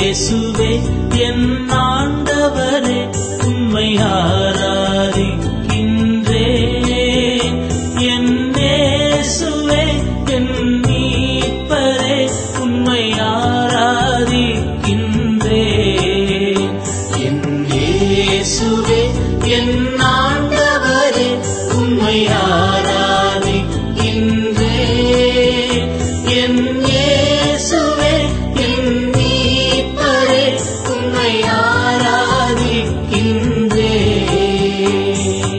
இயேசுவே என் ஆண்டவரே உம்மை ஆராதிக்கின்றேன் என் இயேசுவே என் மீட்பரே உம்மை ஆராதிக்கின்றேன் என் இயேசுவே என் ஆண்டவரே உம்மை ஆராதிக்கின்றேன் என் இயேசுவே என் மீட்பரே உம்மை ஆராதிக்கின்றேன்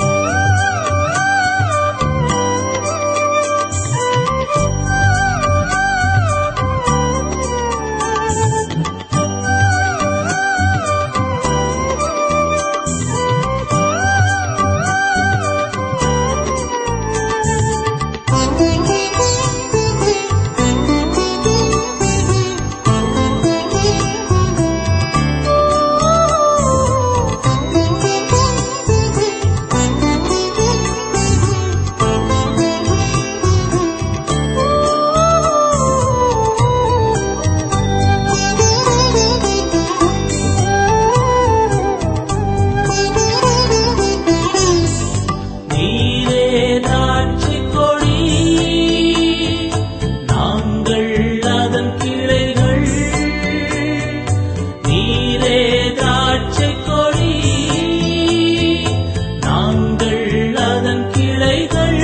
நீரே திராட்சைக் கொடி நாங்கள் அதன் கிளைகள் நீரே திராட்சைக் கொடி நாங்கள் அதன் கிளைகள்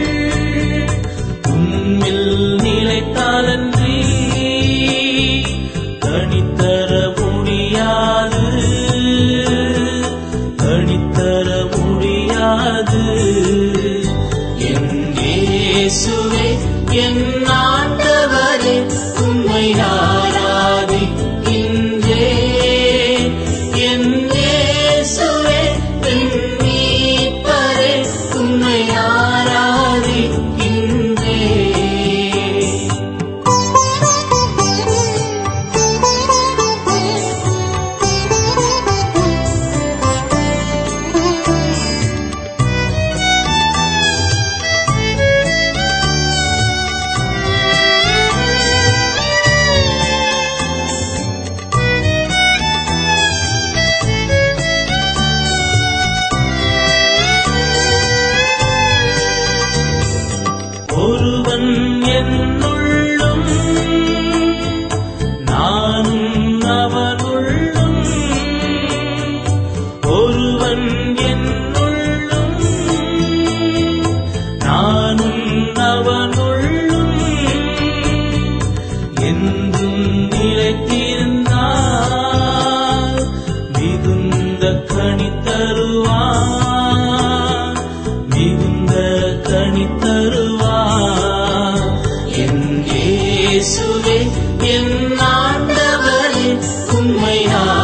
உம்மில் நிலைத்தாலன்றி கணித்தர முடியாது கணித்தர முடியாது என் இயேசுவே என் ஆண்டவரே உம்மை ஆராதிக்கின்றேன் என் இயேசுவே என் மீட்பரே உம்மை ஆராதிக்கின்றேன் ஒருவன் என்னுள்ளும் நானும் அவனுள்ளும் ஒருவன் என்னுள்ளும் நானும் அவனுள்ளும் என்றும் நிலைத்திருந்தால் மிகுந்த கனி தருவான் மிகுந்த கனி தருவான் என் இயேசுவே என் ஆண்டவரே உம்மை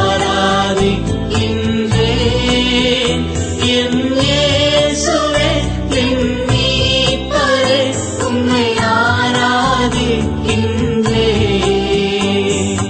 ஆராதிக்கின்றேன் என் இயேசுவே என் மீட்பரே உம்மை ஆராதிக்கின்றேன்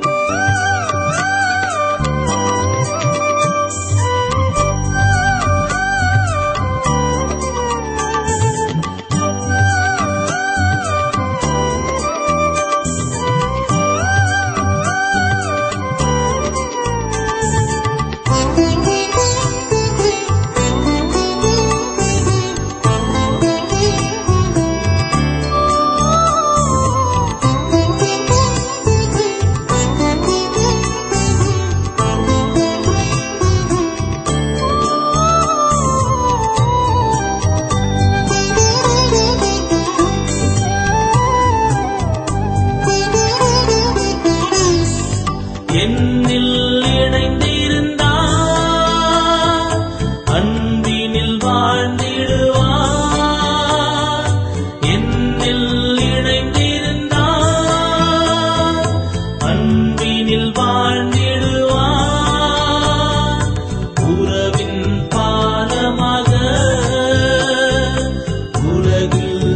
என்னில் இணைந்திருந்தார் அன்பினில் வாழ்ந்திடுவார் என்னில் இணைந்திருந்தார் அன்பினில் வாழ்ந்திடுவார் உறவின் பாலமாக உலகில்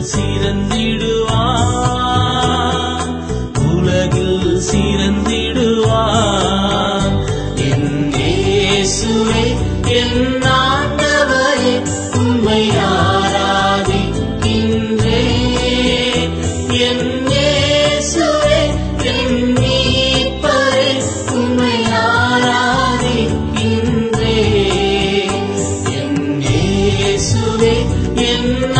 சிறந்திடுவார் உலகில் சிறந்திடுவார் என் இயேசுவே என் ஆண்டவரே உம்மை ஆராதிக்கின்றேன் என் இயேசுவே என் மீட்பரே இயேசுவே என்